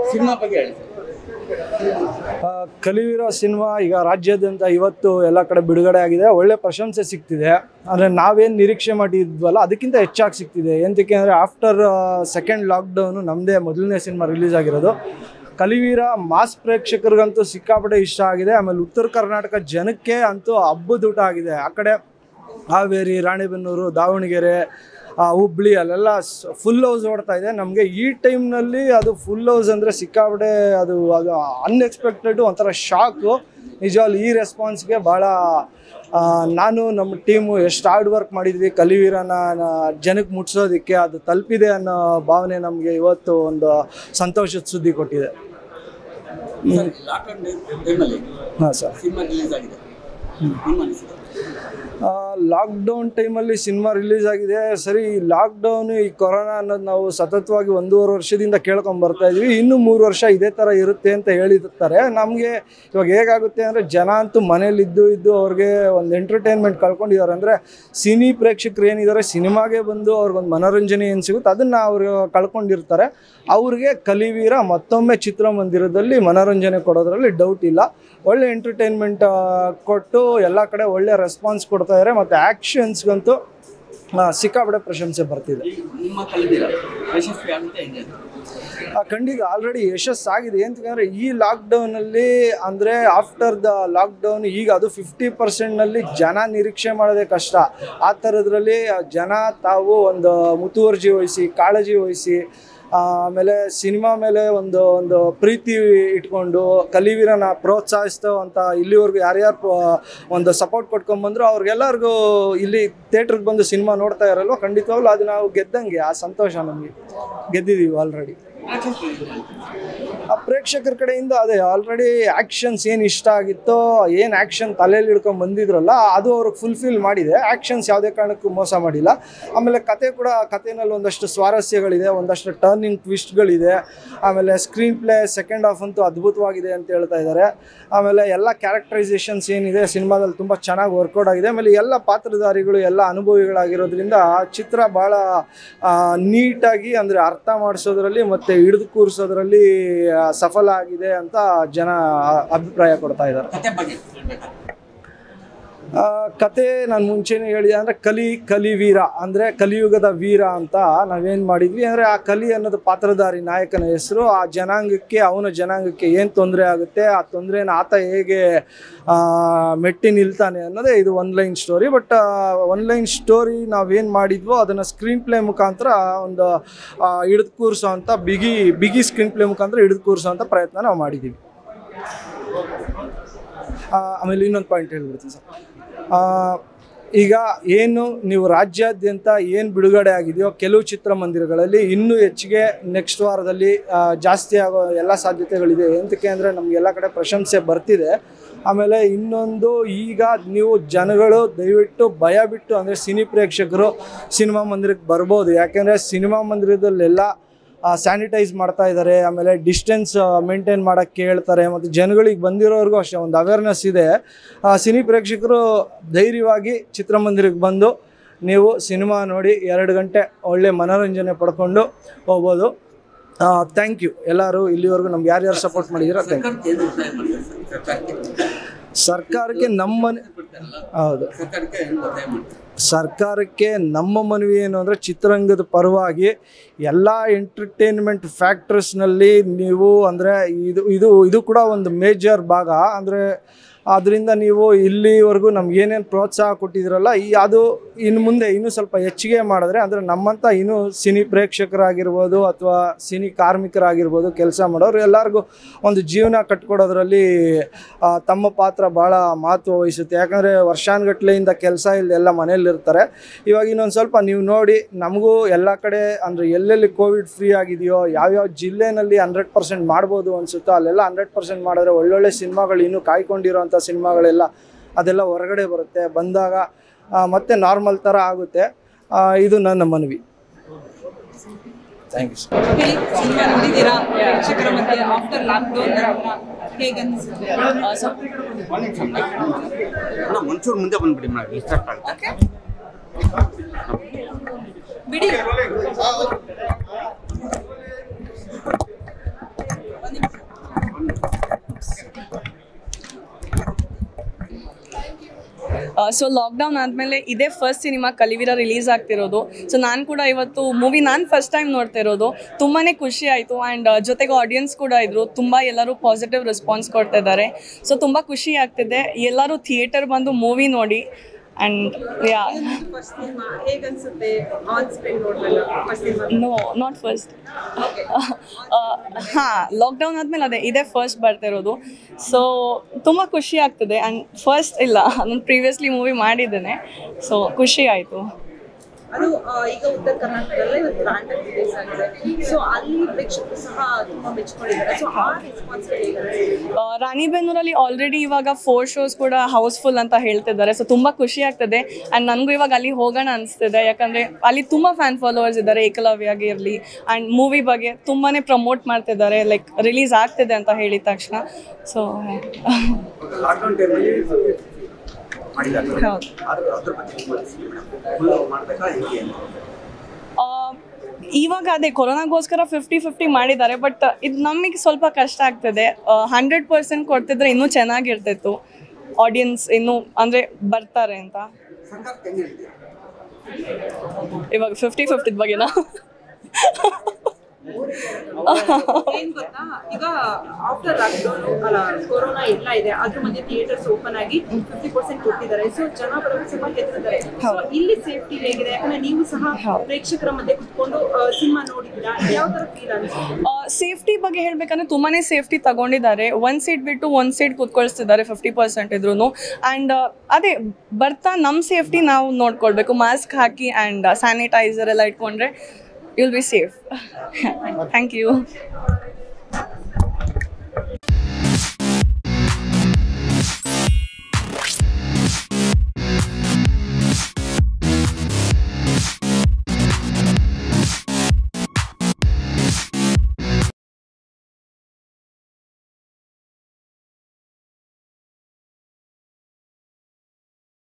Cinema ಬಗ್ಗೆ ಹೇಳಿ ಆ, ಕಲಿವಿರೋ ಸಿನಿಮಾ ಈಗ ರಾಜ್ಯಾದ್ಯಂತ ಇವತ್ತು ಎಲ್ಲ ಕಡೆ ಬಿಡುಗಡೆ ಆಗಿದೆ ಒಳ್ಳೆ ಪ್ರಶಂಸೆ ಸಿಗ್ತಿದೆ ಅಂದರೆ ನಾವೇನು ನಿರೀಕ್ಷೆ ಮಾಡಿದ್ವಲ್ಲ ಅದಕ್ಕಿಂತ ಹೆಚ್ಚಾಗಿ ಸಿಗ್ತಿದೆ ಎಂತಕ್ಕೆ ಅಂದರೆ ಆಫ್ಟರ್ ಸೆಕೆಂಡ್ ಲಾಕ್ಡೌನು ನಮ್ಮದೇ ಮೊದಲನೇ ಸಿನಿಮಾ ರಿಲೀಸ್ ಆಗಿರೋದು ಕಲಿವೀರ ಮಾಸ್ ಪ್ರೇಕ್ಷಕರಿಗಂತೂ ಸಿಕ್ಕಾಪಟ್ಟೆ ಇಷ್ಟ ಆಗಿದೆ ಆಮೇಲೆ ಉತ್ತರ ಕರ್ನಾಟಕ ಜನಕ್ಕೆ ಅಂತೂ ಹಬ್ಬದ ಊಟ ಆಗಿದೆ ಆ ಕಡೆ ಹಾವೇರಿ ರಾಣೆಬೆನ್ನೂರು ದಾವಣಗೆರೆ ಆ, ಹುಬ್ಳಿ ಅಲ್ಲೆಲ್ಲ ಫುಲ್ ಹೌಸ್ ಓಡ್ತಾ ಇದೆ ನಮಗೆ ಈ ಟೈಮ್ನಲ್ಲಿ ಅದು ಫುಲ್ ಹೌಸ್ ಅಂದರೆ ಸಿಕ್ಕಾಪಟ್ಟೆ ಅದು ಅದು ಅನ್ಎಕ್ಸ್ಪೆಕ್ಟೆಡ್ ಒಂಥರ ಶಾಕು ನಿಜವಾಗ್ಲೂ ಈ ರೆಸ್ಪಾನ್ಸ್ಗೆ ಭಾಳ ಆ, ನಾನು ನಮ್ಮ ಟೀಮು ಎಷ್ಟು ಹಾರ್ಡ್ ವರ್ಕ್ ಮಾಡಿದ್ವಿ ಕಲಿವೀರನ ಜನಕ್ಕೆ ಮುಟ್ಸೋದಕ್ಕೆ ಅದು ತಲುಪಿದೆ ಅನ್ನೋ ಭಾವನೆ ನಮಗೆ ಇವತ್ತು ಒಂದು ಸಂತೋಷದ ಸುದ್ದಿ ಕೊಟ್ಟಿದೆ ಲಾಕ್ಡೌನ್ ಟೈಮಲ್ಲಿ ಹಾಂ ಸರ್ ಸಿನಿಮಾ ರಿಲೀಸ್ ಆಗಿದೆ ನಿಮ್ಮ ಅನಿಸಿಕೆ ಲಾಕ್ಡೌನ್ ಟೈಮಲ್ಲಿ ಸಿನಿಮಾ ರಿಲೀಸ್ ಆಗಿದೆ ಸರಿ ಲಾಕ್ಡೌನ್ ಈ ಕೊರೋನಾ ಅನ್ನೋದು ನಾವು ಸತತವಾಗಿ ಒಂದೂವರೆ ವರ್ಷದಿಂದ ಕೇಳ್ಕೊಂಡ್ ಬರ್ತಾ ಇದೀವಿ ಇನ್ನು ಮೂರು ವರ್ಷ ಇದೇ ಥರ ಇರುತ್ತೆ ಅಂತ ಹೇಳಿರ್ತಾರೆ ನಮಗೆ ಇವಾಗ ಹೇಗಾಗುತ್ತೆ ಅಂದರೆ ಜನ ಅಂತೂ ಮನೇಲಿ ಇದ್ದು ಇದ್ದು ಅವ್ರಿಗೆ ಒಂದು ಎಂಟರ್ಟೈನ್ಮೆಂಟ್ ಕಳ್ಕೊಂಡಿದ್ದಾರೆ ಅಂದರೆ ಸಿನಿ ಪ್ರೇಕ್ಷಕರು ಏನಿದ್ದಾರೆ ಸಿನಿಮಾಗೆ ಬಂದು ಅವ್ರಿಗೊಂದು ಮನೋರಂಜನೆ ಏನು ಸಿಗುತ್ತೆ ಅದನ್ನು ಅವರು ಕಳ್ಕೊಂಡಿರ್ತಾರೆ ಅವ್ರಿಗೆ ಕಲಿವೀರ ಮತ್ತೊಮ್ಮೆ ಚಿತ್ರಮಂದಿರದಲ್ಲಿ ಮನೋರಂಜನೆ ಕೊಡೋದ್ರಲ್ಲಿ ಡೌಟ್ ಇಲ್ಲ ಒಳ್ಳೆ ಎಂಟರ್ಟೈನ್ಮೆಂಟ್ ಕೊಟ್ಟು ಎಲ್ಲ ಕಡೆ ಒಳ್ಳೆ ರೆಸ್ಪಾನ್ಸ್ ಕೊಡ್ತಾ ಇದ್ದಾರೆ ಮತ್ತು ಆ್ಯಕ್ಷನ್ಸ್ಗಂತೂ ಸಿಕ್ಕಾಪಟ್ಟೆ ಪ್ರಶಂಸೆ ಬರ್ತಿದೆ ಈ ನಿಮ್ಮ ಕಲಿದಿರ ಯಶಸ್ವಿ ಆಗುತ್ತೆ ಹೆಂಗೆ ಅಂತ? ಆ, ಖಂಡಿತ ಆಲ್ರೆಡಿ ಯಶಸ್ಸಾಗಿದೆ ಅಂತಂದ್ರೆ ಈ ಲಾಕ್ಡೌನಲ್ಲಿ ಅಂದರೆ ಆಫ್ಟರ್ ದ ಲಾಕ್ಡೌನ್ ಈಗ ಅದು ಫಿಫ್ಟಿ ಪರ್ಸೆಂಟ್ನಲ್ಲಿ ಜನ ನಿರೀಕ್ಷೆ ಮಾಡೋದೇ ಕಷ್ಟ ಆ ಥರದ್ರಲ್ಲಿ ಜನ ತಾವು ಒಂದು ಮುತುವರ್ಜಿ ವಹಿಸಿ ಕಾಳಜಿ ವಹಿಸಿ ಆ, ಆಮೇಲೆ ಸಿನಿಮಾ ಮೇಲೆ ಒಂದು ಒಂದು ಪ್ರೀತಿ ಇಟ್ಕೊಂಡು ಕಲಿವೀರನ ಪ್ರೋತ್ಸಾಹಿಸ್ತೋ ಅಂತ ಇಲ್ಲಿವರೆಗೂ ಯಾರ್ಯಾರು ಪ್ರೋ- ಒಂದು ಸಪೋರ್ಟ್ ಕೊಟ್ಕೊಂಡ್ಬಂದ್ರು ಅವ್ರಿಗೆಲ್ಲರಿಗೂ ಇಲ್ಲಿ ಥಿಯೇಟ್ರಿಗೆ ಬಂದು ಸಿನಿಮಾ ನೋಡ್ತಾ ಇರಲ್ವ ಖಂಡಿತವಾಗ್ಲೂ ಅದು ನಾವು ಗೆದ್ದಂಗೆ ಆ ಸಂತೋಷ ನಮಗೆ ಗೆದ್ದಿದ್ದೀವಿ ಆಲ್ರೆಡಿ ಪ್ರೇಕ್ಷಕರು ಏನ್ ಹೇಳ್ತಾರೆ? ಆ ಪ್ರೇಕ್ಷಕರ ಕಡೆಯಿಂದ ಅದೇ ಆಲ್ರೆಡಿ ಆ್ಯಕ್ಷನ್ಸ್ ಏನು ಇಷ್ಟ ಆಗಿತ್ತೋ ಏನು ಆ್ಯಕ್ಷನ್ ತಲೆಯಲ್ಲಿ ಹಿಡ್ಕೊಂಡು ಬಂದಿದ್ರಲ್ಲ ಅದು ಅವ್ರಿಗೆ ಫುಲ್ಫಿಲ್ ಮಾಡಿದೆ ಆ್ಯಕ್ಷನ್ಸ್ ಯಾವುದೇ ಕಾರಣಕ್ಕೂ ಮೋಸ ಮಾಡಿಲ್ಲ ಆಮೇಲೆ ಕತೆ ಕೂಡ ಕಥೆನಲ್ಲಿ ಒಂದಷ್ಟು ಸ್ವಾರಸ್ಯಗಳಿದೆ ಒಂದಷ್ಟು ಟರ್ನಿಂಗ್ ಟ್ವಿಸ್ಟ್ಗಳಿದೆ ಆಮೇಲೆ ಸ್ಕ್ರೀನ್ ಪ್ಲೇ ಸೆಕೆಂಡ್ ಹಾಫ್ ಅಂತೂ ಅದ್ಭುತವಾಗಿದೆ ಅಂತ ಹೇಳ್ತಾ ಇದ್ದಾರೆ ಆಮೇಲೆ ಎಲ್ಲ ಕ್ಯಾರೆಕ್ಟರೈಸೇಷನ್ಸ್ ಏನಿದೆ ಸಿನಿಮಾದಲ್ಲಿ ತುಂಬ ಚೆನ್ನಾಗಿ ವರ್ಕೌಟ್ ಆಗಿದೆ ಆಮೇಲೆ ಎಲ್ಲ ಪಾತ್ರಧಾರಿಗಳು ಎಲ್ಲ ಅನುಭವಿಗಳಾಗಿರೋದ್ರಿಂದ ಆ ಚಿತ್ರ ಭಾಳ ನೀಟಾಗಿ ಅಂದರೆ ಅರ್ಥ ಮಾಡಿಸೋದ್ರಲ್ಲಿ ಮತ್ತು ಹಿಡಿದು ಕೂರಿಸೋದ್ರಲ್ಲಿ ಆ, ಸಫಲ ಆಗಿದೆ ಅಂತ ಜನ ಅಭಿಪ್ರಾಯ ಕೊಡ್ತಾ ಇದ್ದಾರೆ ಕತೆ ಬಗ್ಗೆ ಹೇಳ್ಬೇಕಾದ್ರೆ ಆ, ಕತೆ ನಾನು ಮುಂಚೆನೇ ಹೇಳಿದೆ ಅಂದರೆ ಕಲಿ ಕಲಿ ವೀರ ಅಂದರೆ ಕಲಿಯುಗದ ವೀರ ಅಂತ ನಾವೇನು ಮಾಡಿದ್ವಿ ಅಂದರೆ ಆ ಕಲಿ ಅನ್ನೋದು ಪಾತ್ರಧಾರಿ ನಾಯಕನ ಹೆಸರು ಆ ಜನಾಂಗಕ್ಕೆ ಅವನ ಜನಾಂಗಕ್ಕೆ ಏನು ತೊಂದರೆ ಆಗುತ್ತೆ ಆ ತೊಂದರೆನ ಆತ ಹೇಗೆ ಆ, ಮೆಟ್ಟಿ ನಿಲ್ತಾನೆ ಅನ್ನೋದೇ ಇದು one line story but one line story ನಾವೇನು ಮಾಡಿದ್ವೋ ಅದನ್ನು ಸ್ಕ್ರೀನ್ ಪ್ಲೇ ಮುಖಾಂತರ ಒಂದು ಹಿಡಿದು ಕೂರಿಸೋ ಅಂತ ಬಿಗಿ ಬಿಗಿ ಸ್ಕ್ರೀನ್ ಪ್ಲೇ ಮುಖಾಂತರ ಹಿಡಿದು ಕೂರಿಸೋ ಅಂತ ಪ್ರಯತ್ನ ನಾವು ಮಾಡಿದ್ದೀವಿ ಆ, ಆಮೇಲೆ ಇನ್ನೊಂದು ಪಾಯಿಂಟ್ ಹೇಳ್ಬಿಡ್ತೀನಿ ಸರ್ ಆ, ಈಗ ಏನು ನೀವು ರಾಜ್ಯಾದ್ಯಂತ ಏನು ಬಿಡುಗಡೆ ಆಗಿದೆಯೋ ಕೆಲವು ಚಿತ್ರಮಂದಿರಗಳಲ್ಲಿ ಇನ್ನೂ ಹೆಚ್ಚಿಗೆ ನೆಕ್ಸ್ಟ್ ವಾರದಲ್ಲಿ ಆ, ಜಾಸ್ತಿ ಆಗೋ ಎಲ್ಲ ಸಾಧ್ಯತೆಗಳಿದೆ ಎಂತಕ್ಕೆ ಅಂದರೆ ನಮಗೆಲ್ಲ ಕಡೆ ಪ್ರಶಂಸೆ ಬರ್ತಿದೆ ಆಮೇಲೆ ಇನ್ನೊಂದು ಈಗ ನೀವು ಜನಗಳು ದಯವಿಟ್ಟು ಭಯ ಬಿಟ್ಟು ಅಂದರೆ ಸಿನಿ ಪ್ರೇಕ್ಷಕರು ಸಿನಿಮಾ ಮಂದಿರಕ್ಕೆ ಬರ್ಬೋದು ಯಾಕೆಂದರೆ ಸಿನಿಮಾ ಮಂದಿರದಲ್ಲೆಲ್ಲ ಸ್ಯಾನಿಟೈಸ್ ಮಾಡ್ತಾ ಇದ್ದಾರೆ ಆಮೇಲೆ ಡಿಸ್ಟೆನ್ಸ್ ಮೇಂಟೈನ್ ಮಾಡೋಕ್ಕೆ ಹೇಳ್ತಾರೆ ಮತ್ತು ಜನಗಳಿಗೆ ಬಂದಿರೋರ್ಗೂ ಅಷ್ಟೇ ಒಂದು ಅವೇರ್ನೆಸ್ ಇದೆ ಆ, ಸಿನಿ ಪ್ರೇಕ್ಷಕರು ಧೈರ್ಯವಾಗಿ ಚಿತ್ರಮಂದಿರಕ್ಕೆ ಬಂದು ನೀವು ಸಿನಿಮಾ ನೋಡಿ ಎರಡು ಗಂಟೆ ಒಳ್ಳೆ ಮನೋರಂಜನೆ ಪಡ್ಕೊಂಡು ಹೋಗ್ಬೋದು ಥ್ಯಾಂಕ್ ಯು ಎಲ್ಲರೂ ಇಲ್ಲಿವರೆಗೂ ನಮ್ಗೆ ಯಾರ್ಯಾರು ಸಪೋರ್ಟ್ ಮಾಡಿದ್ದೀರಾ ಥ್ಯಾಂಕ್ ಯು ಸರ್ಕಾರಕ್ಕೆ ಏನು ಒತ್ತಾಯ ಮಾಡ್ತಾರೆ ಸರ್ ಸರ್ಕಾರಕ್ಕೆ ಸರ್ಕಾರಕ್ಕೆ ನಮ್ಮ ಮನೆ ಬಿಡ್ತಾರಲ್ಲ ಹೌದು ಸರ್ಕಾರಕ್ಕೆ ಏನು ಒತ್ತಾಯ ಮಾಡ್ತಾರೆ ಸರ್ಕಾರಕ್ಕೆ ನಮ್ಮ ಮನವಿ ಏನು ಅಂದರೆ ಚಿತ್ರರಂಗದ ಪರವಾಗಿ ಎಲ್ಲ ಎಂಟರ್ಟೈನ್ಮೆಂಟ್ ಫ್ಯಾಕ್ಟರ್ಸ್ನಲ್ಲಿ ನೀವು ಅಂದರೆ ಇದು ಇದು ಇದು ಕೂಡ ಒಂದು ಮೇಜರ್ ಭಾಗ ಅಂದರೆ ಅದರಿಂದ ನೀವು ಇಲ್ಲಿವರೆಗೂ ನಮ್ಗೆ ಏನೇನು ಪ್ರೋತ್ಸಾಹ ಕೊಟ್ಟಿದ್ದೀರಲ್ಲ ಈ ಅದು ಇನ್ನು ಮುಂದೆ ಇನ್ನೂ ಸ್ವಲ್ಪ ಹೆಚ್ಚಿಗೆ ಮಾಡಿದ್ರೆ ಅಂದರೆ ನಮ್ಮಂಥ ಇನ್ನೂ ಸಿನಿ ಪ್ರೇಕ್ಷಕರಾಗಿರ್ಬೋದು ಅಥವಾ ಸಿನಿ ಕಾರ್ಮಿಕರಾಗಿರ್ಬೋದು ಕೆಲಸ ಮಾಡೋರು ಎಲ್ಲರಿಗೂ ಒಂದು ಜೀವನ ಕಟ್ಕೊಡೋದ್ರಲ್ಲಿ ಆ, ತಮ್ಮ ಪಾತ್ರ ಭಾಳ ಮಹತ್ವ ವಹಿಸುತ್ತೆ ಯಾಕಂದರೆ ವರ್ಷಾನುಗಟ್ಲೆಯಿಂದ ಕೆಲಸ ಇಲ್ಲದೆ ಎಲ್ಲ ಮನೇಲಿರ್ತಾರೆ ಇವಾಗ ಇನ್ನೊಂದು ಸ್ವಲ್ಪ ನೀವು ನೋಡಿ ನಮಗೂ ಎಲ್ಲ ಕಡೆ ಅಂದರೆ ಎಲ್ಲೆಲ್ಲಿ ಕೋವಿಡ್ ಫ್ರೀ ಆಗಿದೆಯೋ ಯಾವ್ಯಾವ ಜಿಲ್ಲೆನಲ್ಲಿ ಹಂಡ್ರೆಡ್ ಪರ್ಸೆಂಟ್ ಮಾಡ್ಬೋದು ಅನಿಸುತ್ತೋ ಅಲ್ಲೆಲ್ಲ ಹಂಡ್ರೆಡ್ ಪರ್ಸೆಂಟ್ ಮಾಡಿದ್ರೆ ಒಳ್ಳೊಳ್ಳೆ ಸಿನಿಮಾಗಳು ಇನ್ನೂ ಕಾಯ್ಕೊಂಡಿರೋಂಥ ಸಿನಿಮಾಗಳೆಲ್ಲ ಅದೆಲ್ಲ ಹೊರಗಡೆ ಬರುತ್ತೆ ಬಂದಾಗ ಆ, ಮತ್ತೆ ನಾರ್ಮಲ್ ಥರ ಆಗುತ್ತೆ ಆ, ಇದು ನನ್ನ ಮನವಿ ಥ್ಯಾಂಕ್ ಯು ಸರ್ ಹೇಳಿ ಸಿನಿಮಾ ನೋಡಿದ್ದೀರಾ ಪ್ರೇಕ್ಷಕರ ಮಧ್ಯೆ ಆಫ್ಟರ್ ಲಾಕ್ಡೌನ್ ಹೇಗೆ ಅನಿಸುತ್ತೆ ಅಣ್ಣ ಒಂಚೂರು ಮುಂದೆ ಬಂದ್ಬಿಡಿ ಮೇಡಮ್ ಡಿಸ್ಟರ್ಬ್ ಆಗುತ್ತೆ ಬಿಡಿ ಸೊ ಲಾಕ್ಡೌನ್ ಆದಮೇಲೆ ಇದೇ ಫಸ್ಟ್ ಸಿನಿಮಾ ಕಲಿವಿರ ರಿಲೀಸ್ ಆಗ್ತಿರೋದು ಸೊ ನಾನು ಕೂಡ ಇವತ್ತು ಮೂವಿ ನಾನು ಫಸ್ಟ್ ಟೈಮ್ ನೋಡ್ತಾ ಇರೋದು ತುಂಬಾ ಖುಷಿ ಆಯಿತು ಆ್ಯಂಡ್ ಜೊತೆಗೆ ಆಡಿಯನ್ಸ್ ಕೂಡ ಇದ್ದರು ತುಂಬ ಎಲ್ಲರೂ ಪಾಸಿಟಿವ್ ರೆಸ್ಪಾನ್ಸ್ ಕೊಡ್ತಾ ಇದ್ದಾರೆ ಸೊ ತುಂಬ ಖುಷಿ ಆಗ್ತಿದೆ ಎಲ್ಲರೂ ಥಿಯೇಟರ್ ಬಂದು ಮೂವಿ ನೋಡಿ ಆ್ಯಂಡ್ ಯಾ ಫಸ್ಟ್ ಸಿನಿಮಾ ಹೇಗನ್ಸುತ್ತೆ ಆನ್ ಸ್ಕ್ರೀನ್ ನೋಡ್ಬೇಕು first cinema no not first ಹಾಂ ಲಾಕ್ಡೌನ್ ಆದಮೇಲೆ ಅದೇ ಇದೇ ಫಸ್ಟ್ ಬರ್ತಿರೋದು ಸೊ ತುಂಬ ಖುಷಿ ಆಗ್ತದೆ ಆ್ಯಂಡ್ ಫಸ್ಟ್ ಇಲ್ಲ ನಾನು ಪ್ರೀವಿಯಸ್ಲಿ ಮೂವಿ ಮಾಡಿದ್ದೇನೆ ಸೊ ಖುಷಿ ಆಯಿತು ಅದು ಆ, ಈಗ ಉತ್ತರ ಕರ್ನಾಟಕದಲ್ಲೇ ಇವತ್ತು ಬ್ರ್ಯಾಂಡ್ ರಿಲೀಸ್ ಆಗಿದೆ ಸೊ ಅಲ್ಲಿ ಪ್ರೇಕ್ಷಕರು ಸಹ ತುಂಬಾ ಮೆಚ್ಕೊಂಡಿದ್ದಾರೆ ಸೊ ಆ ರೆಸ್ಪಾನ್ಸ್ ಹೇಗಿದೆ ಆ, ರಾಣಿಬೆನ್ನೂರಲ್ಲಿ ಆಲ್ರೆಡಿ ಇವಾಗ ಫೋರ್ ಶೋಸ್ ಕೂಡ ಹೌಸ್ಫುಲ್ ಅಂತ ಹೇಳ್ತಿದ್ದಾರೆ ಸೊ ತುಂಬ ಖುಷಿ ಆಗ್ತದೆ ಆ್ಯಂಡ್ ನನಗೂ ಇವಾಗ ಅಲ್ಲಿ ಹೋಗೋಣ ಅನಿಸ್ತಿದೆ ಯಾಕಂದರೆ ಅಲ್ಲಿ ತುಂಬ ಫ್ಯಾನ್ ಫಾಲೋವರ್ಸ್ ಇದ್ದಾರೆ ಏಕಲವ್ಯಾಗೆ ಇರಲಿ ಆ್ಯಂಡ್ ಮೂವಿ ಬಗ್ಗೆ ತುಂಬಾ ಪ್ರಮೋಟ್ ಮಾಡ್ತಿದ್ದಾರೆ ಲೈಕ್ ರಿಲೀಸ್ ಆಗ್ತಿದೆ ಅಂತ ಹೇಳಿದ ತಕ್ಷಣ ಸೊ ಲಾಕ್ಡೌನ್ ಟೈಮಲ್ಲಿ ಮಾಡಿದ್ದಾರೆ ಹೌದು ಅದ್ರ ಅದ್ರ ಬಗ್ಗೆ ನಿಮ್ಮ ಅನಿಸಿಕೆ ಮೇಡಮ್ ಫುಲ್ ಮಾಡಬೇಕಾ ಹೇಗೆ ಅಂತ ಆ, ಇವಾಗ ಅದೇ ಕೊರೋನಾಗೋಸ್ಕರ ಫಿಫ್ಟಿ ಫಿಫ್ಟಿ ಮಾಡಿದ್ದಾರೆ ಬಟ್ ಇದು ನಮಗೆ ಸ್ವಲ್ಪ ಕಷ್ಟ ಆಗ್ತದೆ ಹಂಡ್ರೆಡ್ ಪರ್ಸೆಂಟ್ ಕೊಡ್ತಿದ್ರೆ ಇನ್ನೂ ಚೆನ್ನಾಗಿರ್ತಿತ್ತು ಆಡಿಯನ್ಸ್ ಇನ್ನೂ ಅಂದರೆ ಬರ್ತಾರೆ ಅಂತ ಸರ್ಕಾರಕ್ಕೆ ಹೆಂಗೆ ಹೇಳ್ತೀರಾ ಇವಾಗ ಫಿಫ್ಟಿ ಫಿಫ್ಟಿದ ಬಗ್ಗೆನಾ ಏನ್ ಗೊತ್ತಾ ಈಗ ಆಫ್ಟರ್ ಲಾಕ್ಡೌನ್ ಅಲ್ಲ ಕೊರೋನಾ ಎಲ್ಲ ಇದೆ ಅದ್ರ ಮಧ್ಯೆ ಥಿಯೇಟರ್ಸ್ ಓಪನ್ ಆಗಿ ಫಿಫ್ಟಿ ಪರ್ಸೆಂಟ್ ಕೊಟ್ಟಿದ್ದಾರೆ ಸೊ ಜನ ಬರೋದು ಸ್ವಲ್ಪ ಹೆದರ್ತಾರೆ ಸೊ ಇಲ್ಲಿ ಸೇಫ್ಟಿ ಹೇಗಿದೆ ಯಾಕಂದ್ರೆ ನೀವು ಸಹ ಪ್ರೇಕ್ಷಕರ ಮಧ್ಯೆ ಕುತ್ಕೊಂಡು ಸಿನಿಮಾ ನೋಡಿದ್ದೀರಾ ಯಾವ ತರ ಫೀಲ್ ಅನ್ಸುತ್ತೆ ಸೇಫ್ಟಿ ಬಗ್ಗೆ ಹೇಳ್ಬೇಕಂದ್ರೆ ತುಂಬಾ ಸೇಫ್ಟಿ ತಗೊಂಡಿದ್ದಾರೆ ಒಂದು ಸೀಟ್ ಬಿಟ್ಟು ಒಂದು ಸೀಟ್ ಕೂತ್ಕೊಳಿಸ್ತಿದ್ದಾರೆ ಫಿಫ್ಟಿ ಪರ್ಸೆಂಟ್ ಇದ್ರೂ ಆ್ಯಂಡ್ ಅದೇ ಬರ್ತಾ ನಮ್ಮ ಸೇಫ್ಟಿ ನಾವು ನೋಡ್ಕೊಳ್ಬೇಕು ಮಾಸ್ಕ್ ಹಾಕಿ ಆ್ಯಂಡ್ ಸ್ಯಾನಿಟೈಸರ್ ಎಲ್ಲ ಇಟ್ಕೊಂಡ್ರೆ will be safe thank you